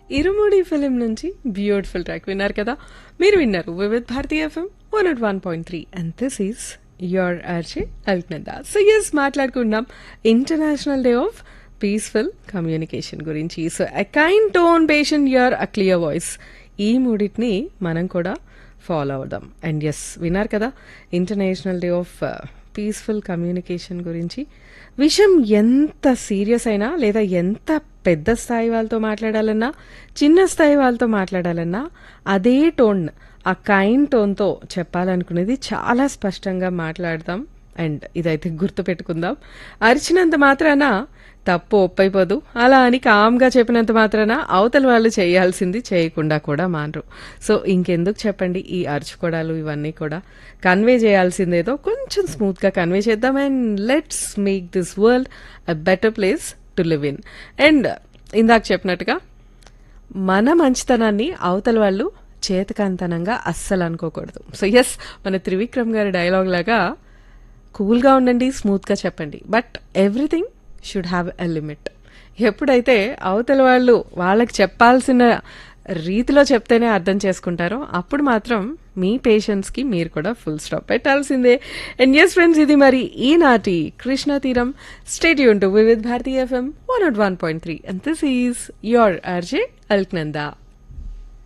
ఇరుముడి film నుంచి beautiful track విన్నారు కదా మీరు విన్నారు Vividh Bharati FM one nought one point three and this is your RJ Alaknanda so yes మాట్లాడుకుందాం international day of peaceful communication గురించి so uh kind tone patient your uh clear voice ఈ మూడింటిని మనం కూడా ఫాలో అవుదాం అండ్ ఎస్ విన్నారు కదా international day of peaceful communication గురించి విషయం ఎంత సీరియస్ అయినా లేదా ఎంత పెద్ద స్థాయి వాళ్ళతో మాట్లాడాలన్నా చిన్న స్థాయి వాళ్ళతో మాట్లాడాలన్నా అదే టోన్ ఆ కైండ్ టోన్తో చెప్పాలనుకునేది చాలా స్పష్టంగా మాట్లాడదాం అండ్ ఇదైతే గుర్తు పెట్టుకుందాం అరిచినంత మాత్రాన తప్పు ఒప్పైపోదు అలా అని కామ్గా చెప్పినంత మాత్రాన అవతల వాళ్ళు చేయాల్సింది చేయకుండా కూడా మానరు సో ఇంకెందుకు చెప్పండి ఈ అరుచుకోవడాలు ఇవన్నీ కూడా కన్వే చేయాల్సిందేదో కొంచెం స్మూత్గా కన్వే చేద్దాం and let's make this world a better place to live in and ఇందాక చెప్పినట్టుగా మన మంచితనాన్ని అవతల వాళ్ళు చేతకంతనంగా అస్సలు అనుకోకూడదు సో ఎస్ మన త్రివిక్రమ్ గారి డైలాగ్ లాగా కూల్గా ఉండండి స్మూత్గా చెప్పండి but everything should have a limit ఎప్పుడైతే అవతల వాళ్ళు వాళ్ళకి చెప్పాల్సిన రీతిలో చెప్తేనే అర్థం చేసుకుంటారో అప్పుడు మాత్రం మీ పేషెంట్స్కి మీరు కూడా ఫుల్ స్టాప్ పెట్టాల్సిందే అండ్ ఎస్ ఫ్రెండ్స్ ఇది మరి ఈనాటి కృష్ణ తీరం స్టేట్ యూన్ to Vividh Bharati FM one nought one point three and this is your RJ Alaknanda